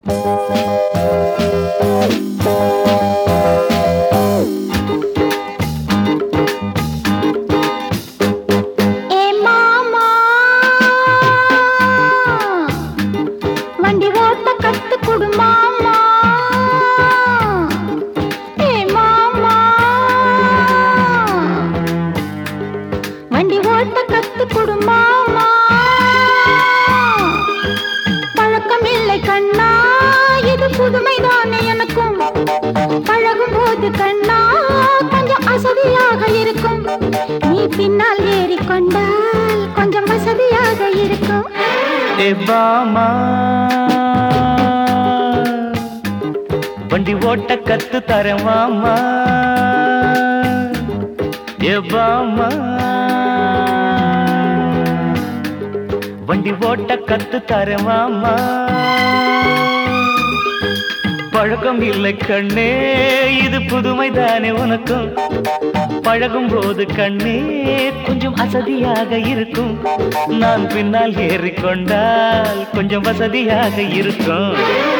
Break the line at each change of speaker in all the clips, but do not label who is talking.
ஏ மாமா வண்டி ஓட்ட கத்து கொடு மாமா ஏ மாமா வண்டி ஓட்ட கத்து கொடு மாமா பழக்கம் இல்லை கண்ணா இது புதுமைதானே எனக்கும் பழகும் போது கண்ணா கொஞ்சம் அசதியாக இருக்கும் நீ பின்னால் ஏறிக்கொண்டால் கொஞ்சம் வசதியாக இருக்கும்
ஏ பாமா வண்டி ஓட்ட கத்து தரேன் வாமா ஏ பாமா வண்டி ஓட்ட கத்து தரேன் வாமா பழக்கம் இல்லை கண்ணே இது புதுமைதானே உனக்கும் பழகும் போது கண்ணே கொஞ்சம் அசதியாக இருக்கும் நான் பின்னால் ஏறிக்கொண்டால் கொஞ்சம் வசதியாக இருக்கும்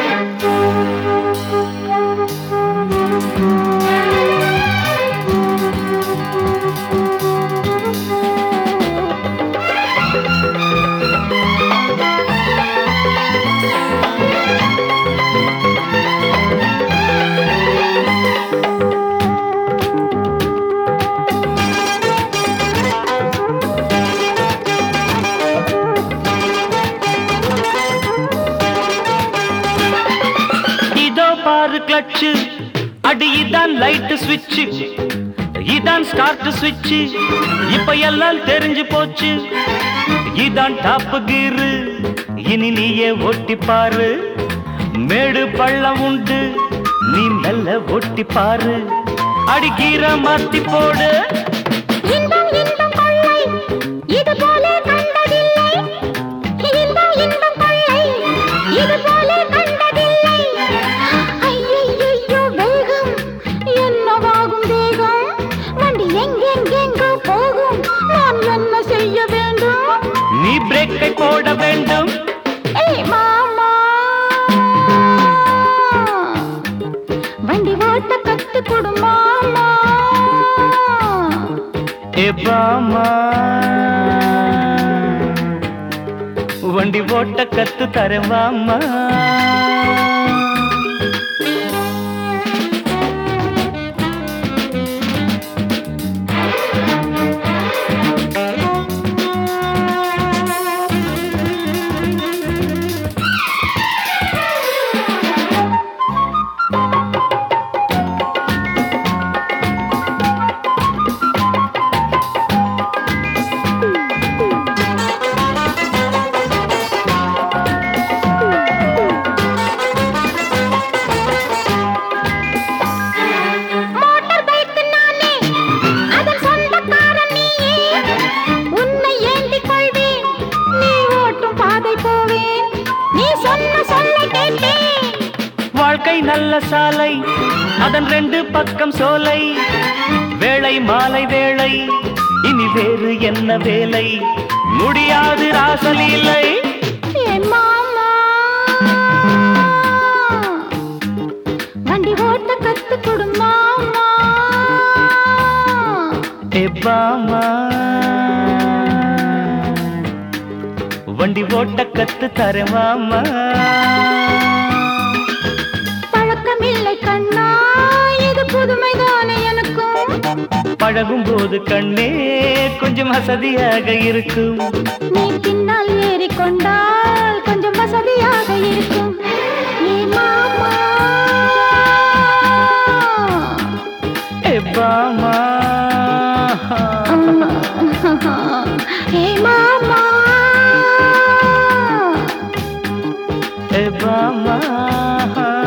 இதோ பாரு கிளட்சு அடி இதான் லைட் ஸ்விட்ச் இதான் ஸ்டார்ட் ஸ்விட்ச் இப்ப எல்லாம் தெரிஞ்சு போச்சு இதான் டாப் கீரு இனி நீயே ஒட்டி பாரு மேடு பள்ளம் உண்டு நீ மெல்ல ஒட்டி பாரு அடி கீரை மாத்தி போடு
இன்பம் இன்பம் கொள்ளை இது போல கண்டதில்லை இன்பம் இன்பம் கொள்ளை இது போல கண்டதில்லை ஐயையோ வேகம் என்னவாகும் தேகம் வண்டி எங்கெங்கெங்கோ போகும் நான் என்ன செய்ய வேண்டும்
நீ பிரேக்கை போட வேண்டும்
ஏய் மாமா வண்டி ஓட்ட கத்து கொடு மாமா
ஏ பாமா வண்டி ஓட்ட கத்து தரேன் வாமா
மோட்டார் பைக் நானே அதன் சொந்தக்காரன் நீயே உன்னை ஏந்திக் கொள்வேன் நீ ஓட்டும் பாதை போவேன் நீ சொன்ன சொல்லை கேட்டேன்
வாழ்க்கை நல்ல சாலை அதன் ரெண்டு பக்கம் சோலை வேளை மாலை வேளை இனி வேறு என்ன வேலை முடியாது ராசலீலை
என் மாமா வண்டி ஓட்ட கத்து கொடு மாமா
ஏ பாமா வண்டி ஓட்ட கத்து தரேன் வாமா
பழக்கமில்லை கண்ணா இது புதுமைதானே எனக்கும்
பழகும் போது கண்ணே கொஞ்சம் வசதியாக இருக்கும்
நீ பின்னால் ஏறிக்கொண்டால் கொஞ்சம் வசதியாக இருக்கும் ஏ மாமா
ஏ பாமா
ஏ மாமா
ஏ பாமா